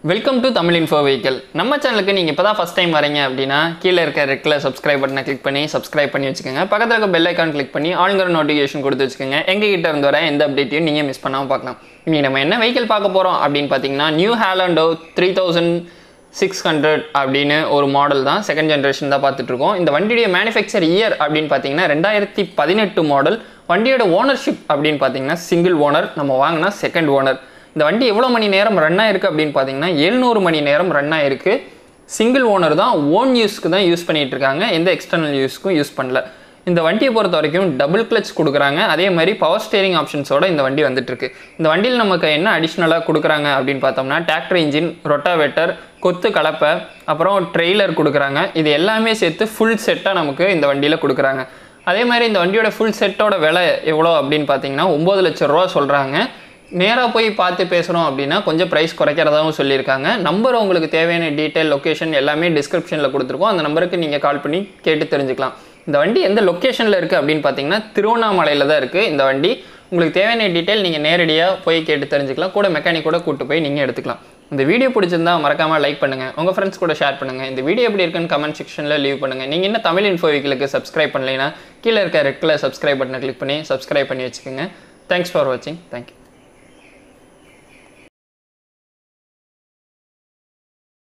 welcome to Tamil info vehicle நம்ம சேனலுக்கு நீங்கள் இப்போ தான் ஃபஸ்ட் டைம் வரீங்க அப்படின்னா கீழே இருக்க ரெட்டில் சப்ஸ்கிரைப் பட்டனை கிளிக் பண்ணி சப்ஸ்கிரைப் பண்ணி வச்சுக்கோங்க பக்கத்தில் இருக்க பெல் ஐக்கான் கிளிக் பண்ணி ஆளுங்கிற நோட்டிஃபிகேஷன் கொடுத்து வச்சுக்கோங்க எங்கள் கிட்ட இருந்து வர எந்த அப்டேட்டையும் நீங்கள் மிஸ் பண்ணாமல் பார்க்கலாம் இன்னைக்கு நம்ம என்ன வெஹிக்கிள் பார்க்க போகிறோம் அப்படின்னு பார்த்தீங்கன்னா நியூ ஹேலண்டோ த்ரீ தௌசண்ட் சிக்ஸ் ஹண்ட்ரட் அப்படின்னு ஒரு மாடல் தான் செகண்ட் ஜென்ரேஷன் தான் பார்த்துட்டு இருக்கோம் இந்த வண்டியுடைய மேனுஃபேக்சர் இயர் அப்படின்னு பார்த்தீங்கன்னா ரெண்டாயிரத்தி பதினெட்டு மாடல் வண்டியோட ஓனர்ஷிப் அப்படின்னு பார்த்தீங்கன்னா சிங்கிள் ஓனர் நம்ம வாங்கினா செகண்ட் ஓனர் இந்த வண்டி எவ்வளோ மணி நேரம் ரன் ஆயிருக்கு அப்படின்னு பார்த்தீங்கன்னா எழுநூறு மணி நேரம் ரன் ஆயிருக்கு சிங்கிள் ஓனர் தான் ஓன் யூஸ்க்கு தான் யூஸ் பண்ணிட்டு இருக்காங்க எந்த எக்ஸ்டர்னல் யூஸ்க்கும் யூஸ் பண்ணல இந்த வண்டியை பொறுத்த வரைக்கும் டபுள் கிளச் கொடுக்குறாங்க அதே மாதிரி பவர் ஸ்டேரிங் ஆப்ஷன்ஸோட இந்த வண்டி வந்துட்டு இருக்கு இந்த வண்டியில் நமக்கு என்ன அடிஷ்னலாக கொடுக்குறாங்க அப்படின்னு பார்த்தோம்னா டிராக்டர் இன்ஜின் ரொட்டாவேட்டர் கொத்து கலப்பை அப்புறம் ட்ரெய்லர் கொடுக்குறாங்க இது எல்லாமே சேர்த்து ஃபுல் செட்டாக நமக்கு இந்த வண்டியில் கொடுக்குறாங்க அதே மாதிரி இந்த வண்டியோட ஃபுல் செட்டோட விலை எவ்வளோ அப்படின்னு பார்த்தீங்கன்னா ஒம்பது லட்ச ரூபா சொல்கிறாங்க நேராக போய் பார்த்து பேசுகிறோம் அப்படின்னா கொஞ்சம் ப்ரைஸ் குறைக்கிறதாவும் சொல்லியிருக்காங்க நம்பர் உங்களுக்கு தேவையான டீட்டெயில் லொக்கேஷன் எல்லாமே டிஸ்கிரிப்ஷனில் கொடுத்துருக்கோம் அந்த நம்பருக்கு நீங்கள் கால் பண்ணி கேட்டு தெரிஞ்சுக்கலாம் இந்த வண்டி எந்த லொக்கேஷனில் இருக்குது அப்படின்னு பார்த்தீங்கன்னா திருவண்ணாமலையில் தான் இருக்குது இந்த வண்டி உங்களுக்கு தேவையான டீட்டெயில் நீங்கள் நேரடியாக போய் கேட்டு தெரிஞ்சுக்கலாம் கூட மெக்கானிக் கூட கூட்டு போய் நீங்கள் எடுத்துக்கலாம் இந்த வீடியோ பிடிச்சிருந்தா மறக்காமல் லைக் பண்ணுங்கள் உங்கள் ஃப்ரெண்ட்ஸ் கூட ஷேர் பண்ணுங்கள் இந்த வீடியோ எப்படி இருக்குன்னு கமெண்ட் செக்ஷனில் லீவ் பண்ணுங்கள் நீங்கள் இன்னும் தமிழ் இன்ஃபோ வீக்கிலுக்கு சப்ஸ்கிரைப் பண்ணலைன்னா கீழே இருக்க ரெட்டில் சப்ஸ்கிரைப் பட்டனை கிளிக் பண்ணி சப்ஸ்கிரைப் பண்ணி வச்சுக்கோங்க தேங்க்ஸ் ஃபார் வாட்சிங் தேங்க்யூ